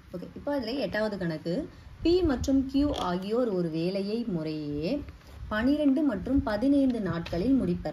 okay இப்போ அதில் எட்டாவது கணக்கு பி மற்றும் கியூ ஆகியோர் ஒரு வேலையை முறையே பனிரெண்டு மற்றும் பதினைந்து நாட்களில் முடிப்பர்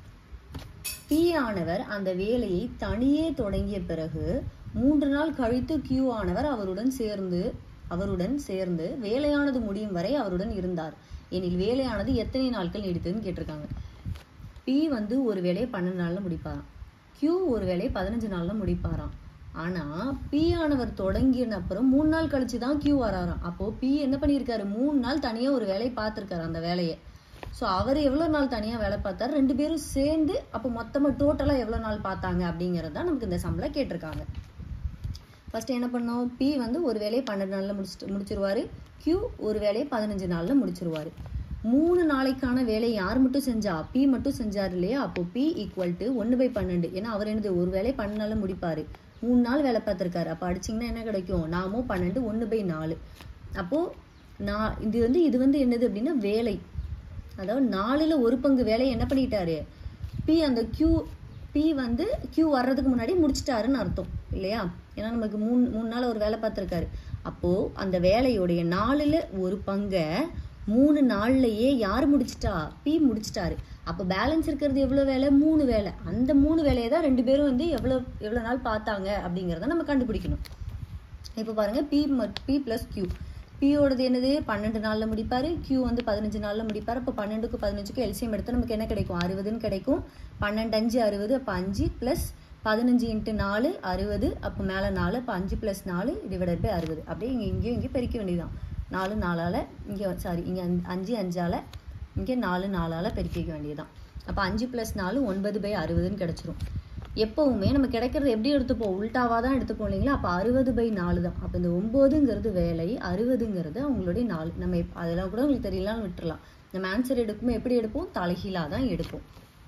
பி ஆனவர் அந்த வேலையை தனியே தொடங்கிய பிறகு மூன்று நாள் கழித்து கியூ ஆனவர் அவருடன் சேர்ந்து அவருடன் சேர்ந்து வேலையானது முடியும் வரை அவருடன் இருந்தார் எனில் வேலையானது எத்தனை நாட்கள் நீடித்ததுன்னு கேட்டிருக்காங்க பி வந்து ஒரு வேலையை பன்னெண்டு நாள்ல முடிப்பாராம் கியூ ஒரு வேலையை பதினஞ்சு நாள்ல முடிப்பாராம் ஆனா பி ஆனவர் தொடங்கின அப்புறம் மூணு நாள் கழிச்சு தான் கியூ வராராம் அப்போ பி என்ன பண்ணியிருக்காரு மூணு நாள் தனியா ஒரு வேலையை பார்த்திருக்காரு அந்த வேலையை ஸோ அவர் எவ்வளோ நாள் தனியாக வேலை பார்த்தாரு ரெண்டு பேரும் சேர்ந்து அப்போ மொத்தமாக டோட்டலாக எவ்வளோ நாள் பார்த்தாங்க அப்படிங்கிறது தான் நமக்கு இந்த சம்பளம் கேட்டிருக்காங்க ஃபர்ஸ்ட் என்ன பண்ணோம் பி வந்து ஒரு வேலையை பன்னெண்டு நாளில் முடிச்சுட்டு முடிச்சிருவாரு கியூ ஒரு வேலையை பதினஞ்சு நாளில் முடிச்சிருவாரு மூணு நாளைக்கான வேலையை யார் மட்டும் செஞ்சா பி மட்டும் செஞ்சார் இல்லையா அப்போ பி ஈக்குவல் டு ஒன்று பை பன்னெண்டு ஏன்னா அவர் என்னது ஒரு வேலையை பன்னெண்டு நாளில் முடிப்பாரு மூணு நாள் வேலை பார்த்துருக்காரு அப்போ அடிச்சிங்கன்னா என்ன கிடைக்கும் நாமும் பன்னெண்டு ஒன்று பை நாலு அப்போது நான் இது வந்து இது வந்து என்னது அப்படின்னா வேலை அதாவது நாலுல ஒரு பங்கு வேலையை என்ன பண்ணிட்டாரு பி அந்த கியூ பி வந்து கியூ வர்றதுக்கு முன்னாடி முடிச்சிட்டாருன்னு அர்த்தம் இல்லையா ஏன்னா நமக்கு மூணு மூணு நாள் ஒரு வேலை பார்த்துருக்காரு அப்போ அந்த வேலையோடைய நாலுல ஒரு பங்கை மூணு நாள்லயே யார் முடிச்சிட்டா பி முடிச்சிட்டாரு அப்போ பேலன்ஸ் இருக்கிறது எவ்வளோ வேலை மூணு வேலை அந்த மூணு வேலையை தான் ரெண்டு பேரும் வந்து எவ்வளோ எவ்வளோ நாள் பார்த்தாங்க அப்படிங்கிறத நம்ம கண்டுபிடிக்கணும் இப்போ பாருங்க பி பி ப்ளஸ் கியூ பியோடது என்னது பன்னெண்டு நாளில் முடிப்பார் கியூ வந்து பதினஞ்சு நாளில் முடிப்பார் அப்போ பன்னெண்டுக்கு பதினஞ்சுக்கு எல்சிஎம் எடுத்தால் நமக்கு என்ன கிடைக்கும் அறுபதுன்னு கிடைக்கும் பன்னெண்டு அஞ்சு அறுபது அப்போ அஞ்சு ப்ளஸ் பதினஞ்சு இன்ட்டு நாலு அறுபது அப்போ மேலே நாலு அப்போ அஞ்சு ப்ளஸ் நாலு டிவைடட் பை அறுபது அப்படியே இங்கே இங்கேயும் இங்கே பெருக்க வேண்டியதுதான் நாலு நாலால் இங்கே சாரி இங்கே அஞ்சு அஞ்சால் இங்கே நாலு நாலால் பெருக்கிக்க வேண்டியதுதான் அப்போ அஞ்சு ப்ளஸ் நாலு ஒன்பது பை அறுபதுன்னு கிடச்சிரும் எப்பவுமே நம்ம கிடைக்கிறது எப்படி எடுத்துப்போம் உல்டாவாக தான் எடுத்துப்போம் இல்லைங்களா அப்போ அறுபது பை நாலு தான் அப்போ இந்த ஒம்போதுங்கிறது வேலை அறுபதுங்கிறது அவங்களுடைய நாலு நம்ம இப்ப அதெல்லாம் கூட உங்களுக்கு தெரியலாம்னு விட்டுறலாம் நம்ம ஆன்சர் எடுக்கும் எப்படி எடுப்போம் தலைகீழாக தான் எடுப்போம்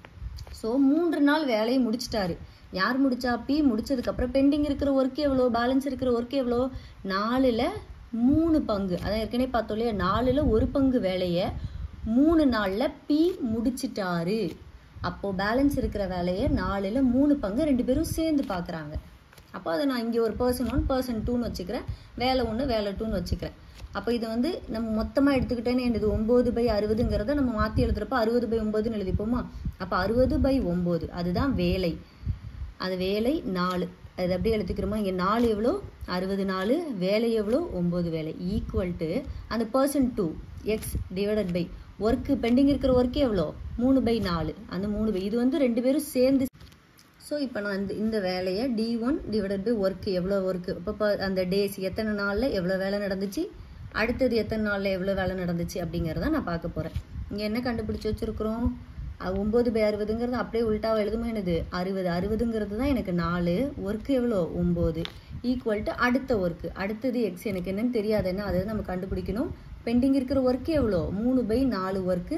ஸோ மூன்று நாள் வேலையை முடிச்சிட்டாரு யார் முடிச்சா பி முடிச்சதுக்கப்புறம் பெண்டிங் இருக்கிற ஒர்க் எவ்வளோ பேலன்ஸ் இருக்கிற ஒர்க் எவ்வளோ நாலில் மூணு பங்கு அதான் ஏற்கனவே பார்த்தோம் இல்லையா நாலில் ஒரு பங்கு வேலையை மூணு நாளில் பி முடிச்சிட்டாரு அப்போ பேலன்ஸ் இருக்கிற வேலையை நாலில் மூணு பங்கு ரெண்டு பேரும் சேர்ந்து பார்க்குறாங்க அப்போ அதை நான் இங்கே ஒரு பர்சன் ஒன் பர்சன் டூன்னு வச்சுக்கிறேன் வேலை ஒன்று வேலை டூன்னு வச்சுக்கிறேன் அப்போ இது வந்து நம்ம மொத்தமாக எடுத்துக்கிட்டேன்னு என்னது ஒம்பது பை அறுபதுங்கிறத நம்ம மாற்றி எழுதுறப்போ அறுபது பை ஒம்பதுன்னு எழுதிப்போமா அப்போ அறுபது பை ஒம்பது அதுதான் வேலை அது வேலை நாலு அது அப்படியே எழுதிக்கிறோமா இங்கே நாலு எவ்வளோ அறுபது நாலு வேலை எவ்வளோ ஒம்பது வேலை ஈக்குவல் டு அந்த person two X divided by work pending இருக்கிற ஒர்க் எவ்வளோ மூணு பை நாலு அந்த மூணு பை இது வந்து ரெண்டு பேரும் சேர்ந்து ஸோ இப்போ நான் இந்த இந்த வேலையை T one divided by work எவ்வளோ ஒர்க்கு இப்போ அந்த டேஸ் எத்தனை நாளில் எவ்வளோ வேலை நடந்துச்சு அடுத்தது எத்தனை நாளில் எவ்வளோ வேலை நடந்துச்சு அப்படிங்கிறத நான் பார்க்க போகிறேன் இங்கே என்ன கண்டுபிடிச்சி வச்சுருக்குறோம் ஒம்பது பை அறுபதுங்கிறது அப்படியே உள்டாவை எழுதுமா என்னது அறுபது அறுபதுங்கிறது தான் எனக்கு நாலு ஒர்க்கு எவ்வளோ ஒம்பது ஈக்குவல் டு அடுத்த ஒர்க்கு அடுத்தது எக்ஸ் எனக்கு என்னன்னு தெரியாதுன்னா அதை நம்ம கண்டுபிடிக்கணும் பெண்டிங் இருக்கிற ஒர்க்கு எவ்வளோ மூணு பை நாலு ஒர்க்கு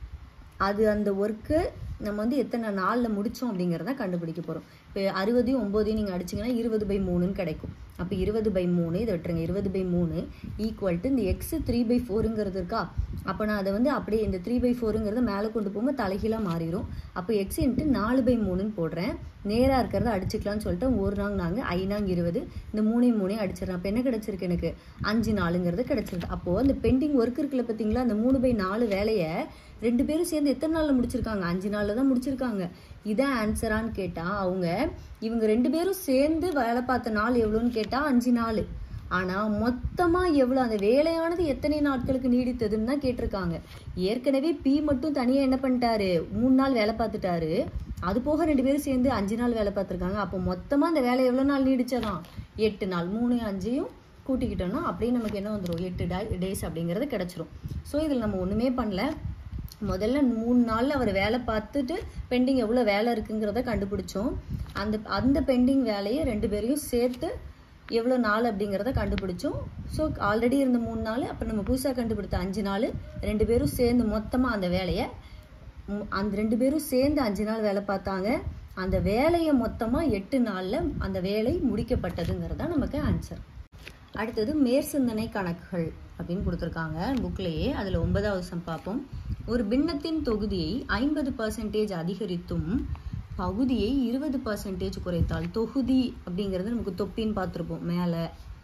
அது அந்த ஒர்க்கு நம்ம வந்து எத்தனை நாளில் முடித்தோம் அப்படிங்கிறத கண்டுபிடிக்க போகிறோம் இப்போ அறுபதையும் ஒம்போதையும் நீங்கள் அடிச்சிங்கன்னா இருபது பை மூணுன்னு கிடைக்கும் அப்போ இருபது பை மூணு இதை விட்டுருங்க இருபது பை மூணு ஈக்குவல் டு இந்த எக்ஸ் த்ரீ பை ஃபோருங்கிறது இருக்கா அப்போ நான் அதை வந்து அப்படியே இந்த த்ரீ பை ஃபோருங்கிறத மேலே கொண்டு போகும்போது தலைகீழாக மாறிடும் அப்போ எக்ஸ் இன்ட்டு நாலு பை மூணுன்னு போடுறேன் நேராக இருக்கிறத அடிச்சுக்கலாம்னு சொல்லிட்டு ஒரு நாங்க நாங்கள் ஐநாங்க இருபது இந்த மூணையும் மூணையும் அடிச்சிடறேன் அப்போ என்ன கிடச்சிருக்கு எனக்கு அஞ்சு நாலுங்கிறது கிடச்சிருக்கு அப்போது அந்த பெண்டிங் ஒர்க் இருக்குல்ல பார்த்தீங்களா அந்த மூணு பை நாலு வேலையை ரெண்டு பேரும் சேர்ந்து எத்தனை நாளில் முடிச்சிருக்காங்க அஞ்சு நாளில் தான் முடிச்சிருக்காங்க இதான் ஆன்சரான்னு கேட்டால் அவங்க இவங்க ரெண்டு பேரும் சேர்ந்து வேலை பார்த்த நாள் எவ்வளோன்னு கேட்டால் அஞ்சு நாள் ஆனால் மொத்தமாக எவ்வளோ அந்த வேலையானது எத்தனை நாட்களுக்கு நீடித்ததுன்னு தான் கேட்டிருக்காங்க ஏற்கனவே பி மட்டும் தனியாக என்ன பண்ணிட்டாரு மூணு நாள் வேலை பார்த்துட்டாரு அது போக ரெண்டு பேரும் சேர்ந்து அஞ்சு நாள் வேலை பார்த்துருக்காங்க அப்போ மொத்தமாக அந்த வேலை எவ்வளோ நாள் நீடிச்சதாம் எட்டு நாள் மூணு அஞ்சையும் கூட்டிக்கிட்டோம்னா அப்படியே நமக்கு என்ன வந்துடும் எட்டு டே டேஸ் அப்படிங்கிறது கிடச்சிரும் ஸோ இதில் நம்ம ஒன்றுமே பண்ணல முதல்ல மூணு நாளில் அவர் வேலை பார்த்துட்டு பெண்டிங் எவ்வளோ வேலை இருக்குங்கிறத கண்டுபிடிச்சோம் அந்த அந்த பெண்டிங் வேலையை ரெண்டு பேரையும் சேர்த்து எவ்வளோ நாள் அப்படிங்கிறத கண்டுபிடிச்சோம் ஸோ ஆல்ரெடி இருந்த மூணு நாள் அப்போ நம்ம புதுசாக கண்டுபிடித்த அஞ்சு நாள் ரெண்டு பேரும் சேர்ந்து மொத்தமாக அந்த வேலையை ம், அந்த ரெண்டு பேரும் சேர்ந்து அஞ்சு நாள் வேலை பார்த்தாங்க அந்த வேலையை மொத்தமாக எட்டு நாளில் அந்த வேலை முடிக்கப்பட்டதுங்கிறது தான் நமக்கு ஆன்சர் அடுத்தது மேற்சிந்தனை கணக்குகள் அப்படின்னு கொடுத்துருக்காங்க புக்லேயே அதில் ஒன்பதாவது சம் பார்ப்போம் ஒரு பின்னத்தின் தொகுதியை ஐம்பது பர்சன்டேஜ் அதிகரித்தும் பகுதியை இருபது பர்சன்டேஜ் குறைத்தால் தொகுதி அப்படிங்கிறது நமக்கு தொப்பின்னு பார்த்துருப்போம் மேலே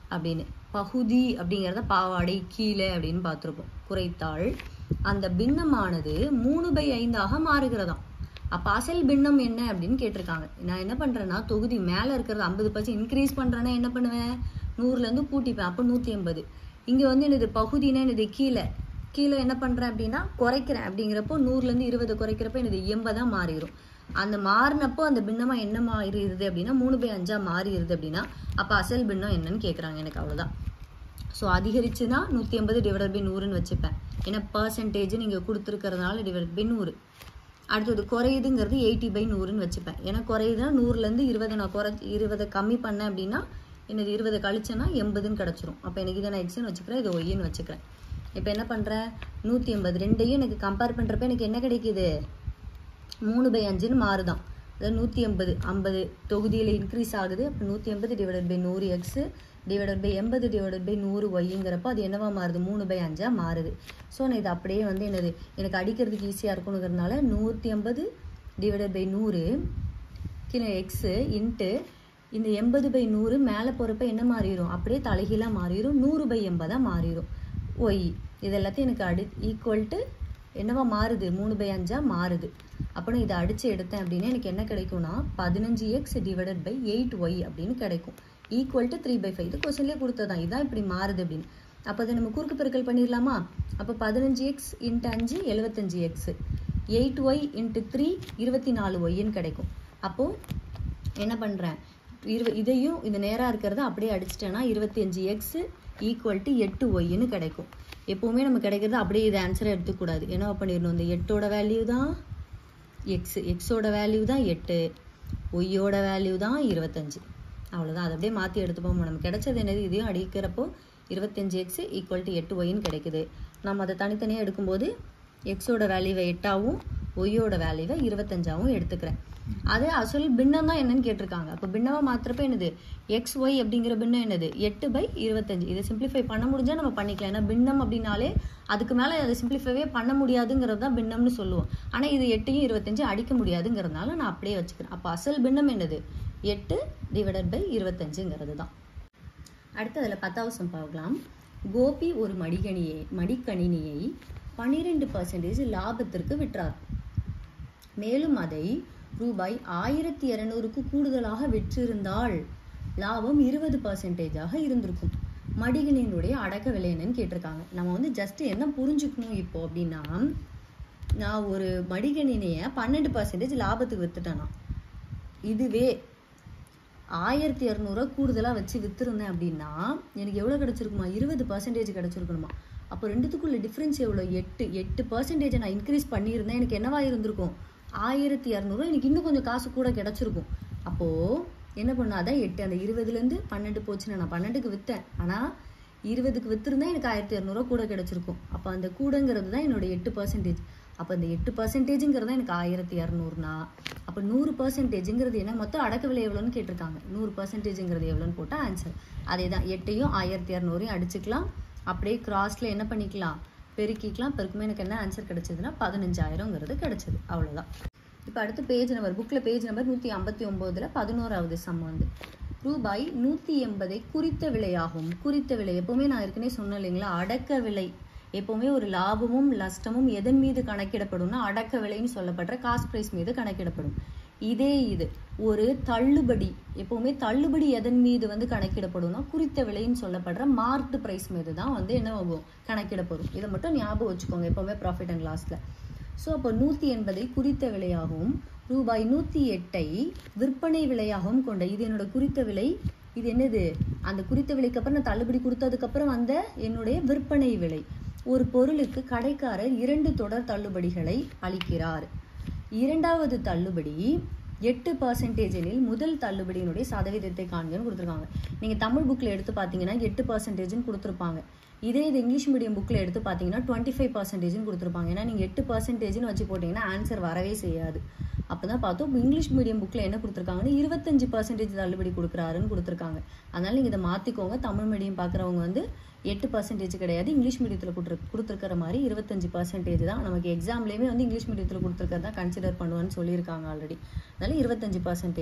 அப்படின்னு பகுதி அப்படிங்கிறத பாவாடை கீழே அப்படின்னு பார்த்துருப்போம் குறைத்தால் அந்த பின்னமானது மூணு பை ஐந்தாக மாறுகிறதாம் அப்ப அசல் பின்னம் என்ன அப்படின்னு கேட்டிருக்காங்க நான் என்ன பண்றேன்னா தொகுதி மேல இருக்கிறது ஐம்பது பர்சன்ட் இன்க்ரீஸ் பண்றேன்னா என்ன பண்ணுவேன் நூறுல இருந்து கூட்டிப்பேன் அப்போ நூத்தி எண்பது இங்க வந்து எனது பகுதினா எனது கீழே கீழே என்ன பண்றேன் அப்படின்னா குறைக்கிறேன் அப்படிங்கிறப்போ நூறுல இருந்து இருபது குறைக்கிறப்போ எனது எண்பதா மாறிடும் அந்த மாறினப்போ அந்த பின்னமா என்ன மாறிடுது அப்படின்னா மூணு பை அஞ்சா மாறிடுது அப்படின்னா அப்ப அசல் பின்னம் என்னன்னு கேக்குறாங்க எனக்கு அவ்வளவுதான் ஸோ அதிகரிச்சுன்னா நூற்றி ஐம்பது டிவைடட் பை நூறுன்னு வச்சுப்பேன் ஏன்னா பர்சன்டேஜ் நீங்கள் கொடுத்துருக்கறதுனால டிவைட் பை நூறு அடுத்தது குறையுதுங்கிறது எயிட்டி பை நூறுன்னு வச்சுப்பேன் ஏன்னா குறையுதுன்னா நூறுலேருந்து இருபதை நான் குறை இருபதை கம்மி பண்ணேன் அப்படின்னா என்னது இருபதை கழிச்சேன்னா எண்பதுன்னு கிடச்சிரும் அப்போ எனக்கு இதை நான் எக்ஸ்னு வச்சுக்கிறேன் இது ஒய்ன்னு வச்சுக்கிறேன் இப்போ என்ன பண்ணுறேன் நூற்றி எண்பது ரெண்டையும் எனக்கு கம்பேர் பண்ணுறப்ப எனக்கு என்ன கிடைக்குது மூணு பை அஞ்சுன்னு மாறுதான் அதாவது நூற்றி எண்பது ஐம்பது தொகுதியில் இன்க்ரீஸ் ஆகுது அப்போ நூற்றி எண்பது டிவைடட் பை நூறு எக்ஸு டிவைடட் பை எண்பது டிவைடட் பை நூறு ஒய்ங்கிறப்போ அது என்னவா மாறுது மூணு பை அஞ்சாக மாறுது ஸோ நான் இது அப்படியே வந்து என்னது எனக்கு அடிக்கிறதுக்கு ஈஸியாக இருக்கணுங்கிறதுனால நூற்றி ஐம்பது டிவைடட் பை நூறு கீழே எக்ஸு இன்ட்டு இந்த எண்பது பை நூறு மேலே போகிறப்ப என்ன மாறிடும் அப்படியே தலைகீழாக மாறிடும் நூறு பை எண்பதாக மாறிடும் ஒய் இது எல்லாத்தையும் எனக்கு அடி ஈக்குவல் டு என்னவா மாறுது மூணு பை அஞ்சா மாறுது அப்போ நான் இதை அடிச்சு எடுத்தேன் அப்படின்னா எனக்கு என்ன கிடைக்கும்னா பதினஞ்சு x divided by eight y அப்படின்னு கிடைக்கும் equal to three by five இது கொஸ்டின்லேயே கொடுத்ததான் இதான் இப்படி மாறுது அப்படின்னு அப்போ அதை நம்ம குறுக்கு பெருக்கல் பண்ணிடலாமா அப்போ பதினஞ்சு எக்ஸ் இன்ட்டு அஞ்சு எழுபத்தஞ்சு x eight y into three இருபத்தி நாலு ஒய்ன்னு கிடைக்கும் அப்போது என்ன பண்ணுறேன் இருவ இதையும் இந்த நேராக இருக்கிறத அப்படியே அடிச்சிட்டேன்னா இருபத்தி அஞ்சு எக்ஸ் ஈக்குவல் டு எட்டு ஒய்ன்னு கிடைக்கும் எப்போவுமே நம்ம கிடைக்கிறது அப்படியே இது ஆன்சரை எடுத்துக்கூடாது என்ன பண்ணிடணும் இந்த எட்டோட வேல்யூ தான் எக்ஸ் எக்ஸோட வேல்யூ தான் எட்டு ஒய்யோட வேல்யூ தான் இருபத்தஞ்சு அவ்வளோதான் அதை அப்படியே மாற்றி எடுத்துப்போம் நம்ம கிடைச்சது என்னது இதையும் அடிக்கிறப்போ இருபத்தஞ்சு எக்ஸ் ஈக்குவல் டு எட்டு ஒய்ன்னு கிடைக்குது நம்ம அதை தனித்தனியாக எடுக்கும்போது எக்ஸோட வேல்யூவை எட்டாவும் ஒய்யோட வேல்யூவை இருபத்தஞ்சாவும் எடுத்துக்கிறேன் அது அசல் பின்னம் தான் என்னன்னு கேட்டிருக்காங்க அப்போ பின்னமாக மாத்திரப்ப என்னது எக்ஸ் ஒய் அப்படிங்கிற பின்னம் என்னது எட்டு பை இருபத்தஞ்சு இதை சிம்பிளிஃபை பண்ண முடிஞ்சா நம்ம பண்ணிக்கலாம் ஏன்னா பின்னம் அப்படின்னாலே அதுக்கு மேலே அதை சிம்பிளிஃபைவே பண்ண முடியாதுங்கிறது தான் பின்னம்னு சொல்லுவோம் ஆனால் இது எட்டையும் இருபத்தஞ்சு அடிக்க முடியாதுங்கிறதுனால நான் அப்படியே வச்சுக்கிறேன் அப்போ அசல் பின்னம் என்னது எட்டு டிவைடட் பை இருபத்தஞ்சுங்கிறது தான் அடுத்து அதில் பத்தாவது சம் பார்க்கலாம் கோபி ஒரு மடிகணியை மடிக்கணினியை பன்னிரெண்டு பர்சன்டேஜ் லாபத்திற்கு விற்றார் மேலும் அதை ரூபாய் ஆயிரத்தி இரநூறுக்கு கூடுதலாக விற்றிருந்தால் லாபம் இருபது பர்சன்டேஜாக இருந்திருக்கும் மடிகணினுடைய அடக்க விலை என்னன்னு கேட்டிருக்காங்க நம்ம வந்து ஜஸ்ட் என்ன புரிஞ்சுக்கணும் இப்போ அப்படின்னா நான் ஒரு மடிகணினியை பன்னெண்டு பர்சன்டேஜ் லாபத்துக்கு வித்துட்டேனா இதுவே ஆயிரத்தி இரநூறுவா கூடுதலாக வச்சு விற்றுருந்தேன் அப்படின்னா எனக்கு எவ்வளோ கிடச்சிருக்குமா இருபது பர்சன்டேஜ் கிடச்சிருக்கணுமா அப்போ ரெண்டுத்துக்குள்ள டிஃப்ரென்ஸ் எவ்வளோ எட்டு எட்டு பர்சன்டேஜை நான் இன்க்ரீஸ் பண்ணியிருந்தேன் எனக்கு என்னவா இருந்திருக்கும் ஆயிரத்தி இரநூறுவா எனக்கு இன்னும் கொஞ்சம் காசு கூட கிடச்சிருக்கும் அப்போது என்ன பண்ணாதான் எட்டு அந்த இருபதுலேருந்து பன்னெண்டு போச்சுன்னா நான் பன்னெண்டுக்கு விற்றேன் ஆனால் இருபதுக்கு விற்றுருந்தா எனக்கு ஆயிரத்தி இரநூறுவா கூட கிடச்சிருக்கும் அப்போ அந்த கூடங்கிறது தான் என்னோட எட்டு பர்சன்டேஜ் அப்போ இந்த எட்டு பர்சன்டேஜுங்கிறது எனக்கு ஆயிரத்தி இரநூறுனா அப்போ நூறு பர்சன்டேஜுங்கிறது என்ன மொத்தம் அடக்க விலை எவ்வளோன்னு கேட்டிருக்காங்க நூறு பர்சன்டேஜுங்கிறது எவ்வளோன்னு போட்டால் ஆன்சர் அதே தான் எட்டையும் ஆயிரத்தி இரநூறையும் அடிச்சுக்கலாம் அப்படியே கிராஸில் என்ன பண்ணிக்கலாம் பெருக்கிக்கலாம் பெருக்குமே எனக்கு என்ன ஆன்சர் கிடைச்சதுன்னா பதினஞ்சாயிரங்கிறது கிடைச்சது அவ்வளோதான் இப்போ அடுத்து பேஜ் நம்பர் புக்கில் பேஜ் நம்பர் நூற்றி ஐம்பத்தி ஒம்போதில் பதினோராவது சம் வந்து ரூபாய் நூற்றி எண்பதை குறித்த விலையாகும் குறித்த விலை எப்போவுமே நான் ஏற்கனவே சொன்னேன் இல்லைங்களா அடக்க விலை எப்போவுமே ஒரு லாபமும் நஷ்டமும் எதன் மீது கணக்கிடப்படும்னா அடக்க விலைன்னு சொல்லப்படுற காஸ்ட் ப்ரைஸ் மீது கணக்கிடப்படும் இதே இது ஒரு தள்ளுபடி எப்போவுமே தள்ளுபடி எதன் மீது வந்து கணக்கிடப்படும்னா குறித்த விலைன்னு சொல்லப்படுற மார்க்டு ப்ரைஸ் மீது தான் வந்து என்ன ஆகும் கணக்கிடப்படும் இதை மட்டும் ஞாபகம் வச்சுக்கோங்க எப்போவுமே ப்ராஃபிட் அண்ட் லாஸில் ஸோ அப்போ நூற்றி எண்பதை குறித்த விலையாகவும் ரூபாய் நூற்றி எட்டை விற்பனை விலையாகவும் கொண்ட இது என்னோட குறித்த விலை இது என்னது அந்த குறித்த விலைக்கு அப்புறம் நான் தள்ளுபடி கொடுத்ததுக்கப்புறம் வந்த என்னுடைய விற்பனை விலை ஒரு பொருளுக்கு கடைக்காரர் இரண்டு தொடர் தள்ளுபடிகளை அளிக்கிறார் இரண்டாவது தள்ளுபடி எட்டு பர்சன்டேஜ் எனில் முதல் தள்ளுபடியினுடைய சதவீதத்தை காண்கன்னு கொடுத்துருக்காங்க நீங்கள் தமிழ் புக்கில் எடுத்து பார்த்தீங்கன்னா எட்டு பர்சன்டேஜ்னு கொடுத்துருப்பாங்க இதே இது இங்கிலீஷ் மீடியம் புக்கில் எடுத்து பார்த்தீங்கன்னா டுவெண்ட்டி ஃபைவ் பர்சன்டேஜ்னு கொடுத்துருப்பாங்க ஏன்னா நீங்கள் எட்டு பர்சன்டேஜ்னு வச்சு போட்டிங்கன்னா ஆன்சர் வரவே செய்யாது அப்போ தான் பார்த்தோம் இங்கிலீஷ் மீடியம் புக்கில் என்ன கொடுத்துருக்காங்கன்னு இருபத்தஞ்சு பர்சன்டேஜ் தள்ளுபடி கொடுக்குறாருன்னு கொடுத்துருக்காங்க அதனால் நீங்கள் இதை மாற்றிக்கோங்க தமிழ் மீடியம் பார்க்குறவங்க வந்து எட்டு பர்சன்டேஜ் கிடையாது இங்கிலீஷ் மீடியத்தில் கொடுத்துரு கொடுத்துருக்கிற மாதிரி இருபத்தஞ்சு பர்சன்டேஜ் தான் நமக்கு எக்ஸாம்லேயுமே வந்து இங்கிலீஷ் மீடியத்தில் கொடுத்துருக்கறது தான் கன்சிடர் பண்ணுவான்னு சொல்லியிருக்காங்க ஆல்ரெடி அதனால் இருபத்தஞ்சு பர்சன்டேஜ்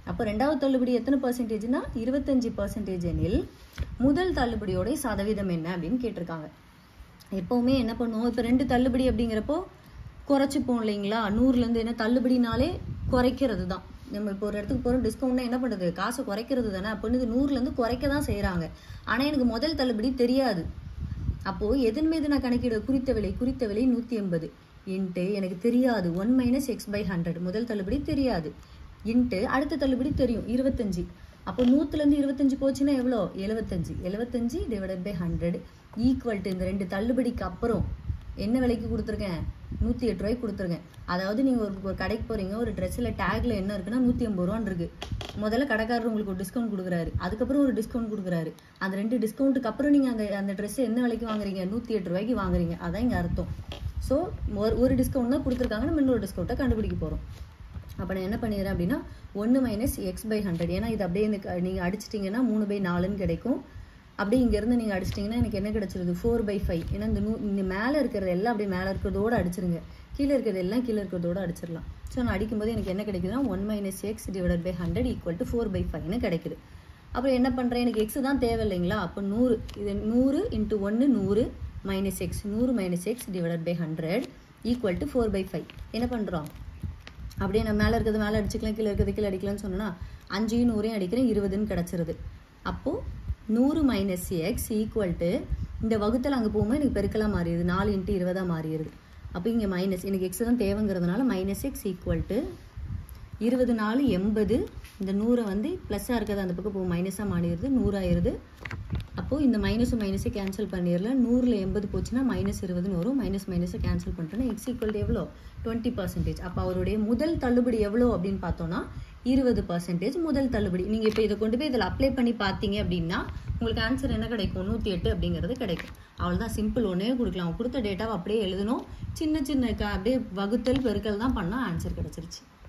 அப்போ ரெண்டாவது தள்ளுபடி எத்தனை பர்சன்டேஜ்னா இருபத்தஞ்சு பர்சன்டேஜ் எனில் முதல் தள்ளுபடியோட சதவீதம் என்ன அப்படின்னு கேட்டிருக்காங்க எப்போவுமே என்ன பண்ணுவோம் இப்போ ரெண்டு தள்ளுபடி அப்படிங்கிறப்போ குறைச்சிப்போம் இல்லைங்களா நூறுலேருந்து என்ன தள்ளுபடினாலே குறைக்கிறது தான் நம்ம இப்போ ஒரு இடத்துக்கு போகிறோம் டிஸ்கவுண்ட்னா என்ன பண்ணுறது காசை குறைக்கிறது தானே அப்படின்னு இது நூறுலேருந்து குறைக்க தான் செய்கிறாங்க ஆனால் எனக்கு முதல் தள்ளுபடி தெரியாது அப்போது எதன் மீது நான் கணக்கிட குறித்த விலை குறித்த விலை நூற்றி எண்பது இன்ட்டு எனக்கு தெரியாது one minus x by hundred முதல் தள்ளுபடி தெரியாது இன்ட்டு அடுத்த தள்ளுபடி தெரியும் இருபத்தஞ்சு அப்போ நூற்றுலேருந்து இருபத்தஞ்சு போச்சுன்னா எவ்வளோ எழுபத்தஞ்சு எழுபத்தஞ்சு divided by hundred equal to இந்த ரெண்டு தள்ளுபடிக்கு அப்புறம் என்ன விலைக்கு கொடுத்துருக்கேன் நூற்றி எட்டு ரூபாய்க்கு கொடுத்துருக்கேன் அதாவது நீங்கள் ஒரு ஒரு கடைக்கு போகிறீங்க ஒரு ட்ரெஸ்ஸில் டேக்கில் என்ன இருக்குன்னா நூற்றி ஐம்பது ரூபான்னு இருக்கு முதல்ல கடைக்காரர் உங்களுக்கு ஒரு டிஸ்கவுண்ட் கொடுக்குறாரு அதுக்கப்புறம் ஒரு டிஸ்கவுண்ட் கொடுக்குறாரு அந்த ரெண்டு டிஸ்கவுண்ட்டுக்கு அப்புறம் நீங்கள் அந்த அந்த ட்ரெஸ்ஸை என்ன விலைக்கு வாங்குறீங்க நூற்றி எட்டு ரூபாய்க்கு வாங்குறீங்க அதான் இங்கே அர்த்தம் ஸோ ஒரு ஒரு டிஸ்கவுண்ட் தான் கொடுத்துருக்காங்க நம்ம இன்னொரு டிஸ்கவுண்ட்டை கண்டுபிடிக்க போகிறோம் அப்போ நான் என்ன பண்ணிடுறேன் அப்படின்னா ஒன்று மைனஸ் எக்ஸ் பை ஹண்ட்ரட் ஏன்னா இது அப்படியே இந்த நீங்கள் அடிச்சிட்டிங்கன்னா மூணு பை நாலுன்னு கிடைக்கும் அப்படியே இங்கேருந்து நீங்கள் அடிச்சிட்டிங்கன்னா எனக்கு என்ன கிடச்சிருது ஃபோர் பை ஃபைவ் ஏன்னா இந்த நூ இந்த மேலே இருக்கிறது எல்லாம் அப்படியே மேலே இருக்கிறதோட அடிச்சிருங்க கீழே இருக்கிறது எல்லாம் கீழே இருக்கிறதோட அடிச்சிடலாம் ஸோ நான் அடிக்கும்போது எனக்கு என்ன கிடைக்குதுன்னா one minus x divided by hundred equal to four by ஃபைவ்னு கிடைக்குது அப்புறம் என்ன பண்ணுறேன் எனக்கு எக்ஸ் தான் தேவை இல்லைங்களா அப்போ நூறு இது நூறு இன்ட்டு ஒன்று நூறு மைனஸ் எக்ஸ் நூறு minus x divided by hundred equal to four by five என்ன பண்ணுறோம் அப்படியே நான் மேலே இருக்கிறது மேலே அடிச்சுக்கலாம் கீழே இருக்கிறது கீழே அடிக்கலாம்னு சொன்னேன்னா அஞ்சையும் நூறையும் அடிக்கிறேன் இருபதுன்னு கிடச்சிருது அப்போது நூறு மைனஸ் எக்ஸ் ஈக்குவல் டு இந்த வகுத்தல் அங்கே போகும்போது எனக்கு பெருக்கலாக மாறிடுது நாலு இன்ட்டு இருபதாக மாறிடுது அப்போ இங்கே மைனஸ் எனக்கு எக்ஸ் தான் தேவைங்கிறதுனால மைனஸ் எக்ஸ் ஈக்குவல் டு இருபது நாலு எண்பது இந்த நூறை வந்து ப்ளஸ்ஸாக இருக்கிறது அந்த பக்கம் போகும் மைனஸாக மாறிடுது நூறாயிருது அப்போது இந்த மைனஸும் மைனஸை கேன்சல் பண்ணிடலாம் நூறில் எண்பது போச்சுன்னா மைனஸ் இருபதுன்னு வரும் மைனஸ் மைனஸை கேன்சல் பண்ணிட்டோன்னா எக்ஸ் ஈக்குவல் எவ்வளோ டுவெண்ட்டி பர்சன்டேஜ் அப்போ அவருடைய முதல் தள்ளுபடி எவ்வளோ அப்படின்னு பார்த்தோன்னா இருபது பர்சன்டேஜ் முதல் தள்ளுபடி நீங்கள் இப்போ இதை கொண்டு போய் இதில் அப்ளை பண்ணி பார்த்தீங்க அப்படின்னா உங்களுக்கு ஆன்சர் என்ன கிடைக்கும் நூற்றி எட்டு அப்படிங்கிறது கிடைக்கும் அவ்வளோதான் சிம்பிள் ஒன்றே கொடுக்கலாம் கொடுத்த டேட்டாவை அப்படியே எழுதணும் சின்ன சின்ன க அப்படியே வகுத்தல் பெருக்கல் தான் பண்ணால் ஆன்சர் கிடச்சிருச்சு